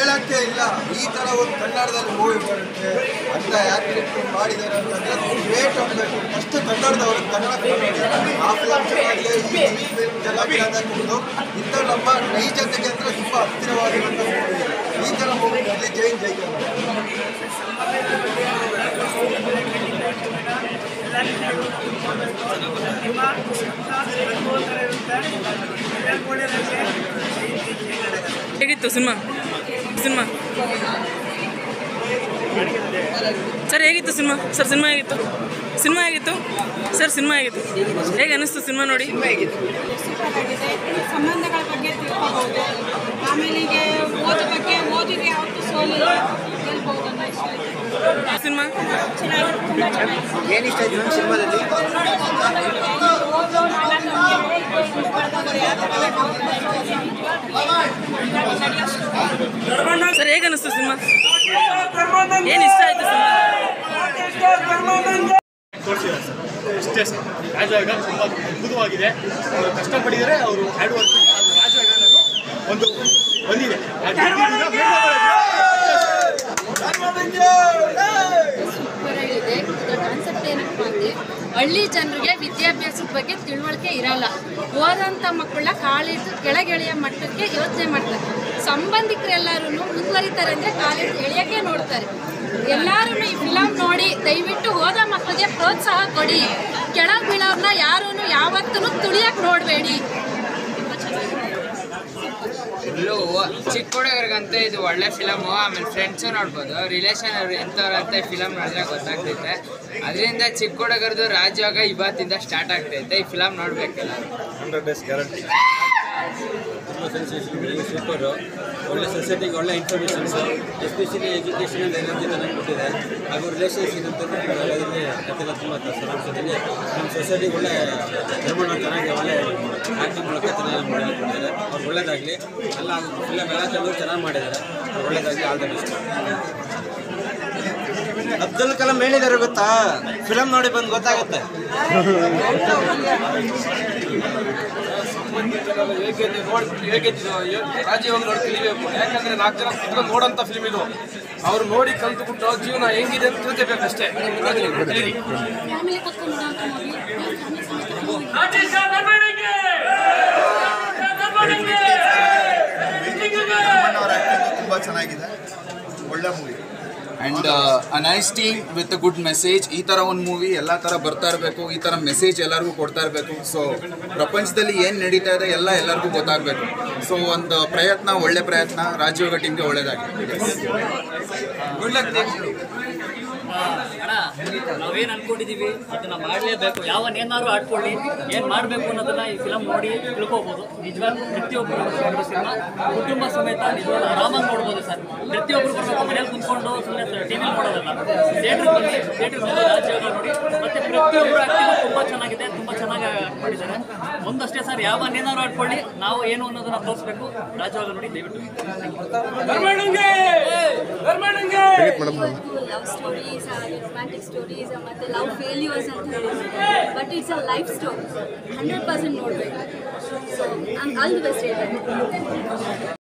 ಹೇಳಕ್ಕೆ ಇಲ್ಲ ಈ ತರ ಒಂದು ಕನ್ನಡದಲ್ಲಿ ಮೂವಿ ಬರುತ್ತೆ ಅಂತ ಆಕ್ಟಿಂಗ್ ಮಾಡಿದ್ದಾರೆ ಅಂತಂದ್ರೆ ಗ್ರೇಟ್ ಅನ್ಬೇಕು ಫಸ್ಟ್ ಕನ್ನಡದವರು ಕನ್ನಡ ಆಫ್ಲಾಗ್ಲಿ ಈ ಫಿಲ್ಮ್ ಜಗತ್ತಿನದು ಇಂಥ ನಮ್ಮ ನೈಜತೆಗೆ ಅಂದ್ರೆ ತುಂಬಾ ಹತ್ತಿರವಾಗಿರುವಂಥ ಮೂವಿ ಈ ತರ ಮೂವಿ ಅಲ್ಲಿ ಜೈನ್ ಜೈಕರ್ ಹೇಗಿತ್ತು ಸಿನಿಮಾ ಸಿನಿಮಾ ಸರ್ ಹೇಗಿತ್ತು ಸಿನಿಮಾ ಸರ್ ಸಿನಿಮಾ ಹೇಗಿತ್ತು ಸಿನಿಮಾ ಹೇಗಿತ್ತು ಸರ್ ಸಿನಿಮಾ ಹೇಗಿತ್ತು ಹೇಗೆ ಅನಿಸ್ತು ಸಿನಿಮಾ ನೋಡಿ ಸೂಪರ್ ಆಗಿದೆ ಸಂಬಂಧಗಳ ಬಗ್ಗೆ ತಿಳ್ಕೋಬಹುದು ಆಮೇಲೆ ಈಗ ಓದ ಬಗ್ಗೆ ಓದಿದ್ರೆ ಯಾವತ್ತೂ ಸೋಲಿಲ್ಲ ಗೆಲ್ಬಹುದು ಅನ್ನೋ ಇಷ್ಟ ಆಯ್ತು ಸಿನಿಮಾ ಚೆನ್ನಾಗಿದೆ ತುಂಬ ಚೆನ್ನಾಗಿದೆ ಏನಿಷ್ಟ ಆಯ್ತು ನಮ್ಮ ಸಿನಿಮಾದಲ್ಲಿ ಓದೋ ನಾಡ ನಮಗೆ ಹಿಂದೆ ಬರ್ದವ್ರು ಯಾವ ಥರ ನಾವು ನಡೆಯೋಷ್ಟು ಸರ್ ಹೇಗೆ ಅನಿಸ್ತು ಸಿನಿಮಾ ಏನು ಇಷ್ಟ ಆಯ್ತು ಸಿನಿಮಾ ತೋರಿಸಿದ್ದಾರೆ ಸರ್ ಅಷ್ಟೇ ಸರ್ ರಾಜವಾಗ ತುಂಬ ಅದ್ಭುತವಾಗಿದೆ ಅವರು ಕಷ್ಟಪಟ್ಟಿದ್ದಾರೆ ಅವರು ಹ್ಯಾಂಡ್ ವರ್ಕ್ ರಾಜವಾಗ ಅನ್ನೋದು ಒಂದು ಬಂದಿದೆ ಆ ಗೆದ್ದಿದ್ದನ್ನ ಸೂಪರ್ ಆಗಿದೆ ಇದರ ಕಾನ್ಸೆಪ್ಟ್ ಏನಪ್ಪ ಅಂದರೆ ಹಳ್ಳಿ ಜನರಿಗೆ ವಿದ್ಯಾಭ್ಯಾಸದ ಬಗ್ಗೆ ತಿಳುವಳಿಕೆ ಇರಲ್ಲ ಓದಂಥ ಮಕ್ಕಳನ್ನ ಕಾಲೇಜ್ ಕೆಳಗೆಳೆಯ ಮಟ್ಟಕ್ಕೆ ಯೋಚನೆ ಮಾಡ್ತಾರೆ ಸಂಬಂಧಿಕರೆಲ್ಲರೂ ಮುಂದುವರಿತಾರೆ ಅಂದರೆ ಕಾಲೇಜ್ ಎಳೆಯೋಕ್ಕೆ ನೋಡ್ತಾರೆ ಎಲ್ಲರೂ ಈ ಫಿಲಮ್ ನೋಡಿ ದಯವಿಟ್ಟು ಓದ ಮಕ್ಕಳಿಗೆ ಪ್ರೋತ್ಸಾಹ ಕೊಡಿ ಕೆಳಗೆ ಬೀಳೋರ್ನ ಯಾರೂ ಯಾವತ್ತೂ ತುಳಿಯಕ್ಕೆ ನೋಡಬೇಡಿ ಇಲ್ಲೂ ಚಿಕ್ಕ ಹುಡುಗರಿಗಂತೂ ಇದು ಒಳ್ಳೆ ಫಿಲಮು ಆಮೇಲೆ ಫ್ರೆಂಡ್ಸು ನೋಡ್ಬೋದು ರಿಲೇಷನ್ ಅವ್ರು ಎಂಥವ್ರು ಅಂತ ಈ ಫಿಲಮ್ ನೋಡಿದ್ರೆ ಗೊತ್ತಾಗ್ತೈತೆ ಅದರಿಂದ ಚಿಕ್ಕ ಹುಡುಗರದು ರಾಜ್ಯೋಗ ಇವತ್ತಿಂದ ಸ್ಟಾರ್ಟ್ ಆಗ್ತೈತೆ ಈ ಫಿಲಮ್ ನೋಡ್ಬೇಕಲ್ಲ ಹಂಡ್ರೆಡ್ ಡೇಸ್ ಗ್ಯಾರಂಟಿ ತುಂಬ ಸೆನ್ಸೇಷನ್ ಸೂಪರು ಒಳ್ಳೆ ಸೊಸೈಟಿಗೆ ಒಳ್ಳೆ ಇನ್ಫಾರ್ಮೇಷನ್ಸು ಎಸ್ಪೆಷಲಿ ಎಜುಕೇಷನಲ್ ಎನರ್ಜಿ ಚೆನ್ನಾಗಿ ಕೊಟ್ಟಿದೆ ಹಾಗೂ ರಿಲೇಷನ್ಶಿಪ್ ಅಂತಂದರೆ ಅದರಲ್ಲಿ ಕಥೆಲ್ಲ ತುಂಬ ಸಾರಾಂಶದಲ್ಲಿ ನಮ್ಮ ಸೊಸೈಟಿಗೆ ಒಳ್ಳೆ ನಿರ್ಮಾಣ ಚೆನ್ನಾಗಿ ಒಳ್ಳೆ ಆ್ಯಕ್ಟಿಂಗ್ ಮೂಲಕ ಚೆನ್ನಾಗಿ ಮಾಡಿದ್ದಾರೆ ಅವ್ರು ಒಳ್ಳೇದಾಗಲಿ ಎಲ್ಲ ಫಿಲಮ್ ಎಲ್ಲ ಚೆನ್ನಾಗಿ ಚೆನ್ನಾಗಿ ಮಾಡಿದ್ದಾರೆ ಅವ್ರು ಒಳ್ಳೇದಾಗಲಿ all the best Abdul Kalam ಹೇಳಿದಾರೆ ಗೊತ್ತಾ ಫಿಲಮ್ ನೋಡಿ ಬಂದು ಗೊತ್ತಾಗುತ್ತೆ ಹೇಗೆ ನೋಡ್ ಹೇಗೆ ರಾಜ್ಯವಾಗಿ ನೋಡಿ ಕಲಿಬೇಕು ಯಾಕಂದ್ರೆ ನಾಲ್ಕು ಜನ ಕುತ್ಕೊಂಡು ನೋಡೋಂಥ ಫಿಲ್ಮ್ ಇದು ಅವ್ರು ನೋಡಿ ಕಲ್ತುಬಿಟ್ಟು ಜೀವನ ಹೆಂಗಿದೆ ಅಂತ ತಿಳ್ಕೋಬೇಕಷ್ಟೇ ಕಲೀರಿ ಫ್ಯಾಮಿಲಿ ಕೂತ್ಕೊಂಡು ನೋಡೋಂಥ ಮೂವಿ ಫ್ಯಾಮಿಲಿ ಸಮೇತ ಅವರ ತುಂಬಾ ಚೆನ್ನಾಗಿದೆ ಒಳ್ಳೆ movie and a nice team with a good message ಈ ಥರ ಒಂದು ಮೂವಿ ಎಲ್ಲ ಥರ ಬರ್ತಾ ಇರಬೇಕು ಈ ಥರ ಮೆಸೇಜ್ ಎಲ್ಲರಿಗೂ ಕೊಡ್ತಾ ಇರಬೇಕು ಸೊ ಪ್ರಪಂಚದಲ್ಲಿ ಏನು ನಡೀತಾ ಇದೆ ಎಲ್ಲ ಎಲ್ಲರಿಗೂ ಗೊತ್ತಾಗಬೇಕು ಸೊ ಒಂದು ಪ್ರಯತ್ನ ಒಳ್ಳೆ ಪ್ರಯತ್ನ ರಾಜ್ಯೋಗ ಟೀಮ್ಗೆ ಒಳ್ಳೇದಾಗಿದೆ ಅಣ್ಣ ನಾವೇನು ಅನ್ಕೊಂಡಿದೀವಿ ಅದನ್ನ ಮಾಡಲೇಬೇಕು ಯಾವನ್ನೇನಾದ್ರು ಆಡ್ಕೊಳ್ಳಿ ಏನು ಮಾಡಬೇಕು ಅನ್ನೋದನ್ನ ಈ ಫಿಲಮ್ ನೋಡಿ ತಿಳ್ಕೊಬೋದು ನಿಜವಾಗ್ಲೂ ಪ್ರತಿಯೊಬ್ಬರು ಒಂದು ಸಿನಿಮಾ ಕುಟುಂಬ ಸಮೇತ ನಿಜವಾಗ್ಲೂ ಆರಾಮಾಗಿ ನೋಡ್ಬೋದು ಸರ್ ಪ್ರತಿಯೊಬ್ಬರು ಬರ್ಬೇಕು ಮನೇಲಿ ಕುತ್ಕೊಂಡು ಸುಮ್ಮನೆ ಟಿವಿ ನೋಡೋದಲ್ಲ ಥಿಯೇಟ್ರ್ ಬಂದು ಥಿಯೇಟ್ರ್ ಬಂದು ರಾಜ್ಯವಾಗ ನೋಡಿ ಮತ್ತೆ ಪ್ರತಿಯೊಬ್ಬರು ಆಕ್ಟಿಂಗ್ ತುಂಬ ಚೆನ್ನಾಗಿದೆ ತುಂಬ ಚೆನ್ನಾಗಿ ಮಾಡಿದ್ದಾರೆ ಒಂದಷ್ಟೇ ಸರ್ ಯಾವನ್ನೇನಾದ್ರು ಆಡ್ಕೊಳ್ಳಿ ನಾವು ಏನು ಅನ್ನೋದನ್ನ ತೋರಿಸ್ಬೇಕು ರಾಜ್ಯವಾಗ ನೋಡಿ ದಯವಿಟ್ಟು ಲವ್ ಸ್ಟೋರೀಸ್ ರೊಮ್ಯಾಂಟಿಕ್ ಸ್ಟೋರೀಸ್ ಮತ್ತು ಲವ್ ಫೇಲ್ಯೂರ್ಸ್ ಅಂತ ಹೇಳಿದ್ರೆ but it's a life story hundred percent ನೋಡಬೇಕು ಸೊ ಆಲ್ ದಿ ಬೆಸ್ಟ್ ಹೇಳ್ತಾರೆ